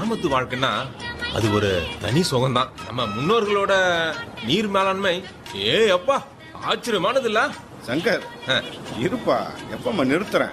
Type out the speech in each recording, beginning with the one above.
கிராமத்து வாழ்க்கைன்னா அது ஒரு தனி சுகம்தான் நம்ம முன்னோர்களோட நீர் மேலாண்மை ஏ அப்பா ஆச்சரியமானது இல்ல சங்கர் இருப்பா எப்பமா நிறுத்துறேன்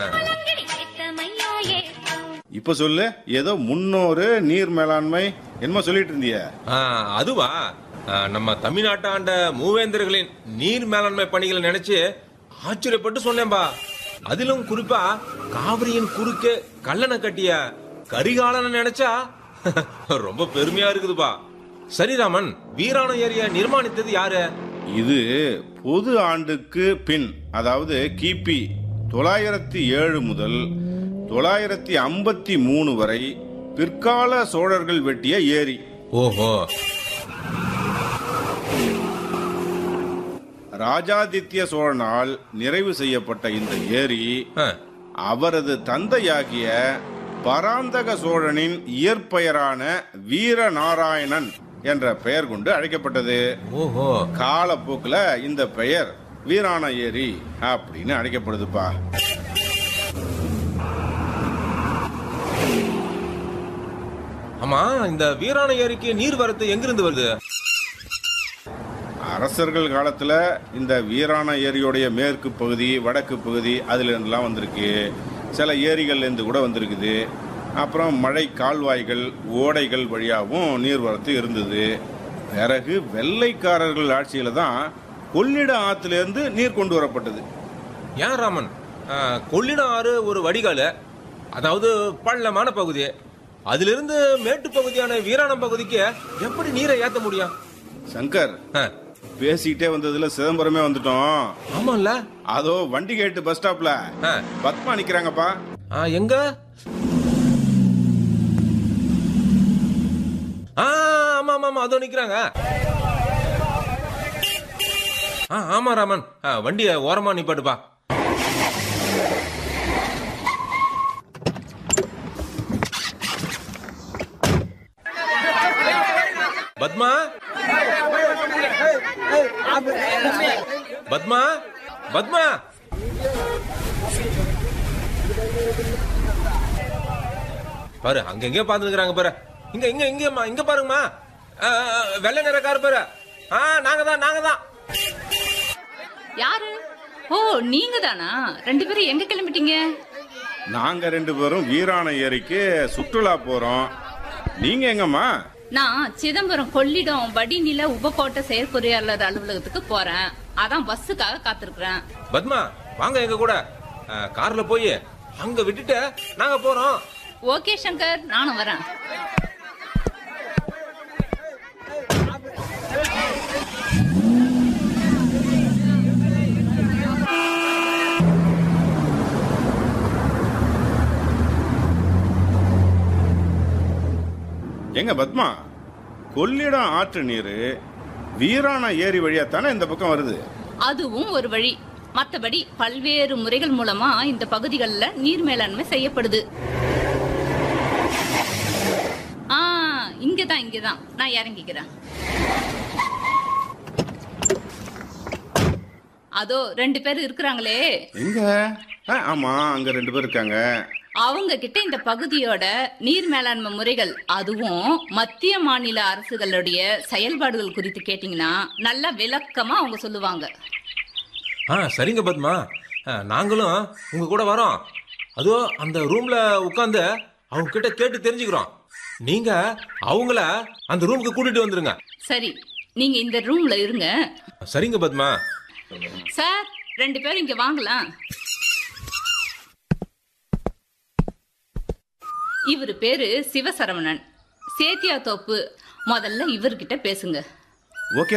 இப்ப சொல்லு ஏதோ முன்னோரு நீர் மேலாண்மை என்னமோ சொல்லிட்டு இருந்திய அதுவா ஆ, நம்ம தமிழ்நாட்டாண்ட மூவேந்தர்களின் நீர் மேலாண்மை பணிகளை நினைச்சு ஆச்சரியப்பட்டு சொன்னேன்பா அதிலும் குறிப்பா காவிரியின் குறுக்கே கல்லணை கட்டிய கரிகாலனை நினைச்சா ரொம்ப பெருமையா இருக்குதுப்பா சரிராமன் வீராண ஏரியா நிர்மாணித்தது யாரு இது பொது ஆண்டுக்கு பின் அதாவது கிபி தொள்ளாயிரத்தி ஏழு முதல் தொள்ளாயிரத்தி ஐம்பத்தி மூணு வரை பிற்கால சோழர்கள் வெட்டிய ஏரி ஓஹோ ராஜாதித்ய சோழனால் நிறைவு செய்யப்பட்ட இந்த ஏரி ஆ, அவரது தந்தையாகிய பராந்தக சோழனின் இயற்பெயரான வீரநாராயணன் என்ற பெயர் கொண்டு அழைக்கப்பட்டது ஓஹோ காலப்போக்குல இந்த பெயர் வீராண ஏரி அப்படின்னு அழைக்கப்படுதுப்பா ஆமா இந்த வீராண ஏரிக்கு நீர் வரத்து எங்கிருந்து வருது அரசர்கள் காலத்துல இந்த வீராண ஏரியோடைய மேற்கு பகுதி வடக்கு பகுதி அதுல இருந்தெல்லாம் வந்திருக்கு சில ஏரிகள்ல இருந்து கூட வந்திருக்குது அப்புறம் மழை கால்வாய்கள் ஓடைகள் வழியாகவும் நீர்வரத்து இருந்தது பிறகு வெள்ளைக்காரர்கள் ஆட்சியில தான் கொள்ளிட ஆத்துல இருந்து நீர் கொண்டு வரப்பட்டது ஏன் ராமன் ஆ, கொள்ளிடம் ஆறு ஒரு வடிகால் அதாவது பள்ளமான பகுதி அதிலிருந்து மேட்டு பகுதியான வீராணம் பகுதிக்கு எப்படி நீரை ஏத்த முடியும் சங்கர் ஆ, பேசிக்கிட்டே வந்ததுல சிதம்பரமே வந்துட்டோம் ஆமால்ல அதோ வண்டி கேட்டு பஸ் ஸ்டாப்ல ஆ, பத்மா நிக்கிறாங்கப்பா ஆ, எங்க ஆ, ஆமா ஆமா ஆமா அதோ நிக்கிறாங்க ஆ, ஆமா ராமன் ஆ, வண்டிய ஓரமா நிப்பாட்டுப்பா பத்மா பத்மா பத்மா பாரு அங்க எங்க பாத்துக்கிறாங்க பாரு இங்க இங்க இங்கம்மா இங்க பாருங்கம்மா ஆ, ஆ, வெள்ளை நிற கார் பாரு ஆ நாங்க தான் நாங்க தான் யாரு ஓ நீங்க தானா ரெண்டு பேரும் எங்க கிளம்பிட்டீங்க நாங்க ரெண்டு பேரும் வீராண ஏரிக்கு சுற்றுலா போறோம் நீங்க எங்கம்மா நான் சிதம்பரம் கொள்ளிடம் வடிநில உபகோட்ட செயற்பொறியாளர் அலுவலகத்துக்கு போறேன் அதான் பஸ்ஸுக்காக காத்திருக்கிறேன் பத்மா வாங்க எங்க கூட ஆ, கார்ல போய் அங்க விட்டுட்டு நாங்க போறோம் ஓகே சங்கர் நானும் வரேன் எங்க பத்மா கொள்ளிடம் ஆற்று நீர் வீராண ஏரி வழியா தானே இந்த பக்கம் வருது அதுவும் ஒரு வழி மத்தபடி பல்வேறு முறைகள் மூலமா இந்த பகுதிகளில் நீர் மேலாண்மை செய்யப்படுது ஆ இங்கதான் இங்கதான் நான் இறங்கிக்கிறேன் அதோ ரெண்டு பேர் இருக்கிறாங்களே எங்க ஆ, ஆமா அங்க ரெண்டு பேர் இருக்காங்க அவங்க கிட்ட இந்த பகுதியோட நீர் மேலாண்மை முறைகள் அதுவும் மத்திய மாநில அரசுகளுடைய செயல்பாடுகள் குறித்து கேட்டீங்கன்னா நல்லா விளக்கமா அவங்க சொல்லுவாங்க ஆ சரிங்க பத்மா ஆ, நாங்களும் உங்க கூட வரோம் அதோ அந்த ரூம்ல உட்காந்து அவங்க கிட்ட கேட்டு தெரிஞ்சுக்கிறோம் நீங்க அவங்கள அந்த ரூமுக்கு கூட்டிட்டு வந்துருங்க சரி நீங்க இந்த ரூம்ல இருங்க சரிங்க பத்மா சார் ரெண்டு பேரும் இங்க வாங்கலாம் இவர் பேரு சிவசரவணன் சேத்தியா தோப்பு முதல்ல இவர்கிட்ட பேசுங்க ஓகே